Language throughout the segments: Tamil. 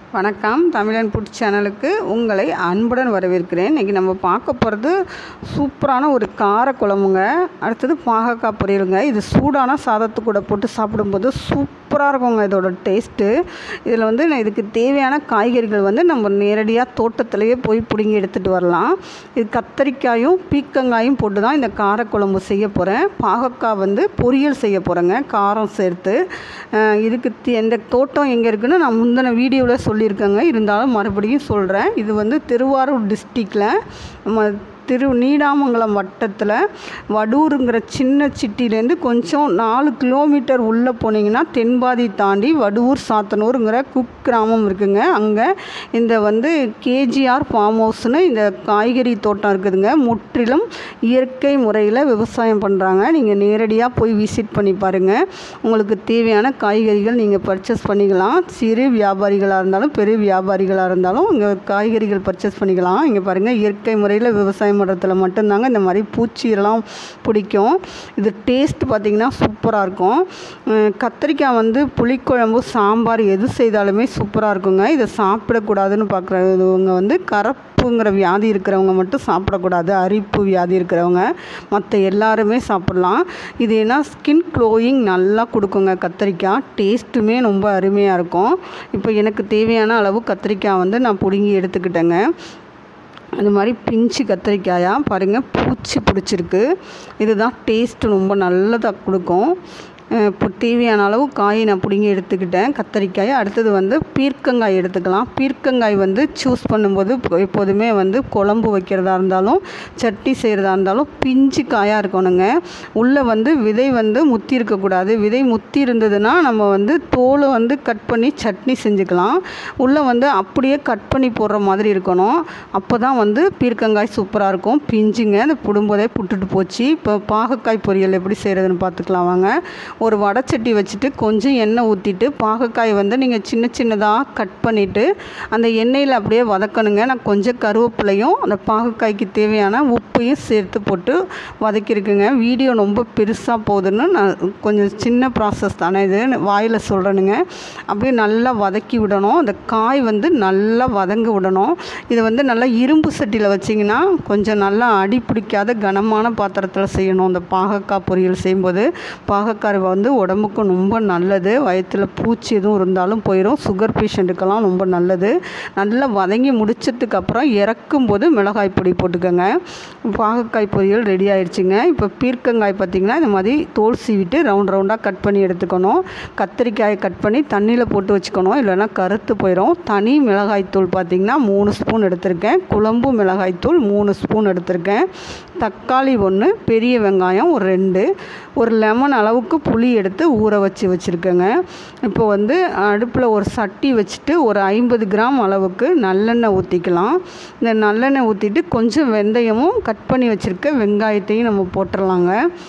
வணக்கம் தமிழன் புட் சேனலுக்கு உங்களை அன்புடன் வரவேற்கிறேன் இன்றைக்கி நம்ம பார்க்க போகிறது சூப்பரான ஒரு கார குழம்புங்க அடுத்தது பாகக்காய் பொரியலுங்க இது சூடான சாதத்து கூட போட்டு சாப்பிடும்போது சூப்பராக இருக்குங்க இதோட டேஸ்ட்டு இதில் வந்து நான் இதுக்கு தேவையான காய்கறிகள் வந்து நம்ம நேரடியாக தோட்டத்திலேயே போய் பிடுங்கி எடுத்துகிட்டு வரலாம் இது கத்தரிக்காயும் பீக்கங்காயும் போட்டு தான் இந்த காரக்குழம்பு செய்ய போகிறேன் பாகக்காய் வந்து பொரியல் செய்ய போகிறேங்க காரம் சேர்த்து அஹ் இதுக்கு தி- இந்த தோட்டம் எங்கே இருக்குன்னு நான் முந்தின வீடியோவில் சொல்லியிருக்கேங்க இருந்தாலும் மறுபடியும் சொல்கிறேன் இது வந்து திருவாரூர் டிஸ்ட்ரிக்டில் நம்ம திரு நீடாமங்கலம் வட்டத்தில் வடூருங்கிற சின்ன சிட்டிலேருந்து கொஞ்சம் நாலு கிலோமீட்டர் உள்ளே போனீங்கன்னா தென்பாதி தாண்டி வடூர் சாத்தனூருங்கிற குக் கிராமம் இருக்குங்க அங்கே இந்த வந்து கேஜிஆர் ஃபார்ம் ஹவுஸ்னு இந்த காய்கறி தோட்டம் இருக்குதுங்க முற்றிலும் இயற்கை முறையில் விவசாயம் பண்ணுறாங்க நீங்கள் நேரடியாக போய் விசிட் பண்ணி பாருங்கள் உங்களுக்கு தேவையான காய்கறிகள் நீங்கள் பர்ச்சேஸ் பண்ணிக்கலாம் சிறு வியாபாரிகளாக இருந்தாலும் பெரிய வியாபாரிகளாக இருந்தாலும் இங்கே காய்கறிகள் பர்ச்சேஸ் பண்ணிக்கலாம் இங்கே பாருங்கள் இயற்கை முறையில் விவசாயம் பண்ணுறதுல மட்டும்தாங்க இந்த மாதிரி பூச்சியெல்லாம் பிடிக்கும் இது டேஸ்ட் பார்த்திங்கன்னா சூப்பராக இருக்கும் அஹ் கத்திரிக்காய் வந்து புளிக்குழம்பு சாம்பார் எது செய்தாலுமே சூப்பராக இருக்குங்க இதை சாப்பிடக்கூடாதுன்னு பார்க்குறவங்க வந்து கரப்புங்கிற வியாதி இருக்கிறவங்க மட்டும் சாப்பிடக்கூடாது அரிப்பு வியாதி இருக்கிறவங்க மற்ற எல்லாருமே சாப்பிட்லாம் இது ஏன்னா ஸ்கின் க்ளோயிங் நல்லா கொடுக்குங்க கத்திரிக்காய் டேஸ்ட்டுமே ரொம்ப அருமையாக இருக்கும் இப்போ எனக்கு தேவையான அளவு கத்திரிக்காய் வந்து நான் பிடுங்கி எடுத்துக்கிட்டேங்க அது மாதிரி பிஞ்சு கத்திரிக்காயாக பாருங்கள் பூச்சி பிடிச்சிருக்கு இதுதான் டேஸ்ட்டு ரொம்ப நல்லதாக கொடுக்கும் அஹ் இப்போ தேவையான அளவு காய் நான் பிடுங்கி எடுத்துக்கிட்டேன் கத்தரிக்காய் அடுத்தது வந்து பீர்க்கங்காய் எடுத்துக்கலாம் பீர்க்கங்காய் வந்து சூஸ் பண்ணும்போது இப்போ எப்போதுமே வந்து குழம்பு வைக்கிறதா இருந்தாலும் சட்னி செய்கிறதா இருந்தாலும் பிஞ்சு காயாக இருக்கணுங்க உள்ளே வந்து விதை வந்து முத்தி இருக்கக்கூடாது விதை முத்தி இருந்ததுன்னா நம்ம வந்து தோலை வந்து கட் பண்ணி சட்னி செஞ்சுக்கலாம் உள்ளே வந்து அப்படியே கட் பண்ணி போடுற மாதிரி இருக்கணும் அப்போ தான் வந்து பீர்க்கங்காய் சூப்பராக இருக்கும் பிஞ்சுங்க அது புடும்போதே புட்டுட்டு போச்சு இப்போ பாகக்காய் பொரியல் எப்படி செய்கிறதுன்னு பார்த்துக்கலாம் வாங்க ஒரு வடைச்சட்டி வச்சுட்டு கொஞ்சம் எண்ணெய் ஊற்றிட்டு பாகக்காய் வந்து நீங்கள் சின்ன சின்னதாக கட் பண்ணிவிட்டு அந்த எண்ணெயில் அப்படியே வதக்கணுங்க நான் கொஞ்சம் கருவேப்பிலையும் அந்த பாகக்காய்க்கு தேவையான உப்பையும் சேர்த்து போட்டு வதக்கியிருக்குங்க வீடியோ ரொம்ப பெருசாக போகுதுன்னு நான் கொஞ்சம் சின்ன ப்ராசஸ் தானே இது வாயில் சொல்கிறேனுங்க அப்படியே நல்லா வதக்கி விடணும் அந்த காய் வந்து நல்லா வதங்க விடணும் இது வந்து நல்லா இரும்பு சட்டியில் வச்சிங்கன்னா கொஞ்சம் நல்லா அடி பிடிக்காத கனமான பாத்திரத்தில் செய்யணும் அந்த பாகக்காய் பொரியல் செய்யும்போது பாகக்காய் வந்து உடம்புக்கும் ரொம்ப நல்லது வயிற்றில் பூச்சி எதுவும் இருந்தாலும் போயிடும் சுகர் பேஷண்ட்டுக்கெல்லாம் ரொம்ப நல்லது நல்லா வதங்கி முடிச்சதுக்கு அப்புறம் இறக்கும்போது மிளகாய் பொடி போட்டுக்கோங்க பாகக்காய் பொரியல் ரெடி ஆயிடுச்சுங்க இப்போ பீர்க்கங்காய் பார்த்திங்கன்னா இந்த மாதிரி தோல் சீவிட்டு ரவுண்ட் ரவுண்டாக கட் பண்ணி எடுத்துக்கணும் கத்திரிக்காயை கட் பண்ணி தண்ணியில் போட்டு வச்சுக்கணும் இல்லைன்னா கருத்து போயிடும் தனி மிளகாய்த்தூள் பார்த்திங்கன்னா மூணு ஸ்பூன் எடுத்திருக்கேன் குழம்பு மிளகாய்த்தூள் மூணு ஸ்பூன் எடுத்திருக்கேன் தக்காளி ஒன்று பெரிய வெங்காயம் ஒரு ரெண்டு ஒரு லெமன் அளவுக்கு புளி எடுத்து ஊற வச்சு வச்சுருக்கேங்க இப்போ வந்து அடுப்பில் ஒரு சட்டி வச்சுட்டு ஒரு ஐம்பது கிராம் அளவுக்கு நல்லெண்ணெய் ஊற்றிக்கலாம் இந்த நல்லெண்ணெய் ஊற்றிட்டு கொஞ்சம் வெந்தயமும் கட் பண்ணி வச்சுருக்க வெங்காயத்தையும் நம்ம போட்டுடலாங்க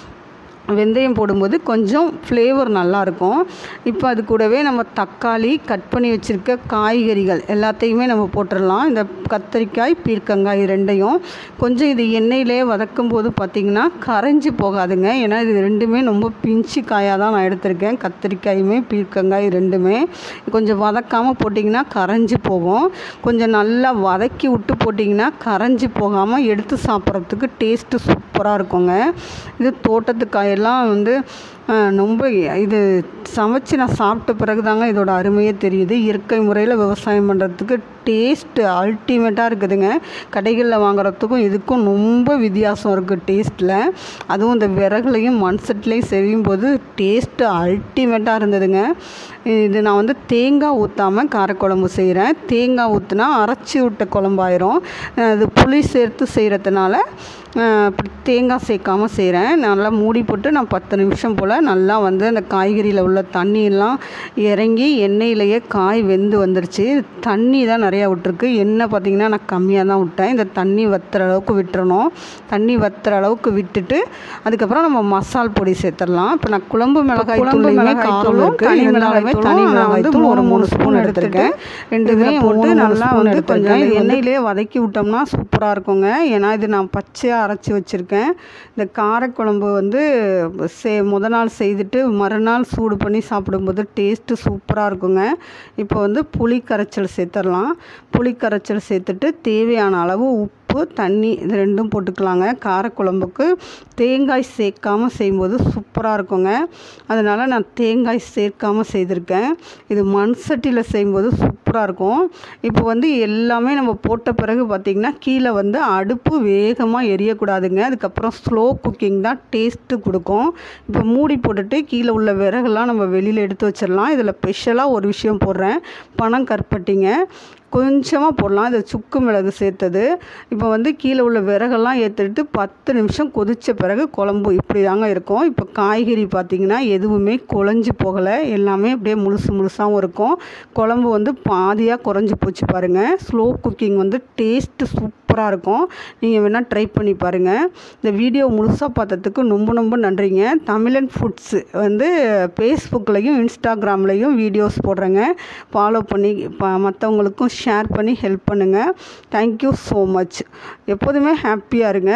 வெந்தயம் போடும்போது கொஞ்சம் ஃப்ளேவர் நல்லாயிருக்கும் இப்போ அது கூடவே நம்ம தக்காளி கட் பண்ணி வச்சுருக்க காய்கறிகள் எல்லாத்தையுமே நம்ம போட்டுடலாம் இந்த கத்தரிக்காய் பீர்க்கங்காய் ரெண்டையும் கொஞ்சம் இது எண்ணெயிலே வதக்கும் போது பார்த்திங்கன்னா கரைஞ்சி போகாதுங்க ஏன்னா இது ரெண்டுமே ரொம்ப பிஞ்சு காயாக தான் நான் எடுத்திருக்கேன் கத்திரிக்காயுமே பீர்க்கங்காய் ரெண்டுமே கொஞ்சம் வதக்காமல் போட்டிங்கன்னா கரைஞ்சி போகும் கொஞ்சம் நல்லா வதக்கி விட்டு போட்டிங்கன்னா கரைஞ்சி போகாமல் எடுத்து சாப்பிட்றதுக்கு டேஸ்ட்டு சூப்பராக இருக்குங்க இது தோட்டத்து காயெல்லாம் வந்து அஹ், ரொம்ப இது சமைச்சு நான் சாப்பிட்ட பிறகு தாங்க இதோட அருமையே தெரியுது இயற்கை முறையில் விவசாயம் பண்ணுறதுக்கு டேஸ்ட்டு அல்டிமேட்டாக இருக்குதுங்க கடைகளில் வாங்குறதுக்கும் இதுக்கும் ரொம்ப வித்தியாசம் இருக்குது டேஸ்ட்டில் அதுவும் இந்த விறகுலையும் மண் சட்டிலையும் செய்யும்போது டேஸ்ட்டு அல்டிமேட்டாக இருந்ததுங்க இது நான் வந்து தேங்காய் ஊற்றாமல் காரக்குழம்பு செய்கிறேன் தேங்காய் ஊற்றினா அரைச்சி விட்ட குழம்பாயிரும் அஹ் இது புளி சேர்த்து செய்கிறதுனால அப்படி தேங்காய் சேர்க்காம செய்கிறேன் நல்லா மூடி போட்டு நான் பத்து நிமிஷம் போல் நல்லா வந்து அந்த காய்கறியில் உள்ள தண்ணியெல்லாம் இறங்கி எண்ணெயிலேயே காய் வெந்து வந்துருச்சு தண்ணி தான் நிறையா விட்டுருக்கு எண்ணெய் பார்த்திங்கன்னா நான் கம்மியாக தான் விட்டேன் இந்த தண்ணி வத்துற அளவுக்கு விட்டுறணும் தண்ணி வத்துற அளவுக்கு விட்டுட்டு அதுக்கப்புறம் நம்ம மசால் பொடி சேர்த்துடலாம் இப்போ நான் குழம்பு மிளகாய் குழம்பு தூளுமே மிளகாய் காரம் தூளும், இருக்குது தனி இருந்தாலுமே மிளகாய் தனி தூளும் நான் மிளகாய் வந்து தூள் மூணு ஒரு மூணு மூணு ஸ்பூன் ஸ்பூன் எடுத்திருக்கேன் எடுத்திருக்கேன். ரெண்டுமே இதுல போட்டு மூணு மூணு நல்லா ஸ்பூன் வந்து கொஞ்சம் எடுத்திருக்கேன். இது வந்து எண்ணெயிலே வதக்கி விட்டோம்னா சூப்பராக இருக்குங்க ஏன்னா இது நான் பச்சையாக அரைச்சி வச்சுருக்கேன் இந்த காரக்குழம்பு வந்து சே முத நாள் செய்துட்டு மறுநாள் சூடு பண்ணி சாப்பிடும்போது டேஸ்ட்டு சூப்பராக இருக்குங்க இப்போ வந்து புளி கரைச்சல் சேர்த்துடலாம் புளி கரைச்சல் சேர்த்துட்டு தேவையான அளவு உப்பு தண்ணி இது ரெண்டும் போட்டுக்கலாங்க காரக்குழம்புக்கு தேங்காய் சேர்க்காமல் செய்யும்போது சூப்பராக இருக்குங்க அதனால் நான் தேங்காய் சேர்க்காமல் செய்திருக்கேன் இது மண் சட்டியில் செய்யும்போது சூப்பராக இருக்கும் இப்போ வந்து எல்லாமே நம்ம போட்ட பிறகு பார்த்திங்கன்னா கீழே வந்து அடுப்பு வேகமாக எரியக்கூடாதுங்க அதுக்கப்புறம் ஸ்லோ குக்கிங் தான் டேஸ்ட்டு கொடுக்கும் இப்போ மூடி போட்டுட்டு கீழே உள்ள விறகுலாம் நம்ம வெளியில் எடுத்து வச்சிடலாம் இதில் ஸ்பெஷலாக ஒரு விஷயம் போடுறேன் பனம் கருப்பட்டிங்க கொஞ்சமாக போடலாம் இது சுக்கு மிளகு சேர்த்தது இப்போ வந்து கீழே உள்ள விறகெல்லாம் ஏற்றிட்டு பத்து நிமிஷம் கொதித்த பிறகு குழம்பு இப்படி தாங்க இருக்கும் இப்போ காய்கறி பார்த்திங்கன்னா எதுவுமே குழஞ்சி போகலை எல்லாமே அப்படியே முழுசு முழுசாகவும் இருக்கும் குழம்பு வந்து பாதியாக குறைஞ்சி போச்சு பாருங்கள் ஸ்லோ குக்கிங் வந்து டேஸ்ட்டு சூப்பராக இருக்கும் நீங்கள் வேணால் ட்ரை பண்ணி பாருங்கள் இந்த வீடியோ முழுசாக பார்த்ததுக்கு ரொம்ப ரொம்ப நன்றிங்க தமிழன் ஃபுட்ஸு வந்து ஃபேஸ்புக்லேயும் இன்ஸ்டாகிராம்லேயும் வீடியோஸ் போடுறேங்க ஃபாலோ பண்ணி ப மற்றவங்களுக்கும் ஷேர் பண்ணி ஹெல்ப் பண்ணுங்கள் தேங்க்யூ ஸோ மச் எப்போதுமே ஹாப்பியாக இருங்க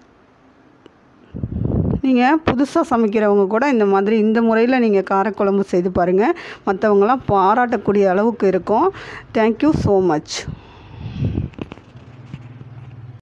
நீங்கள் புதுசாக சமைக்கிறவங்க கூட இந்த மாதிரி இந்த முறையில் நீங்கள் காரக்குழம்பு செய்து பாருங்கள் மற்றவங்களாம் பாராட்டக்கூடிய அளவுக்கு இருக்கும் தேங்க்யூ ஸோ மச்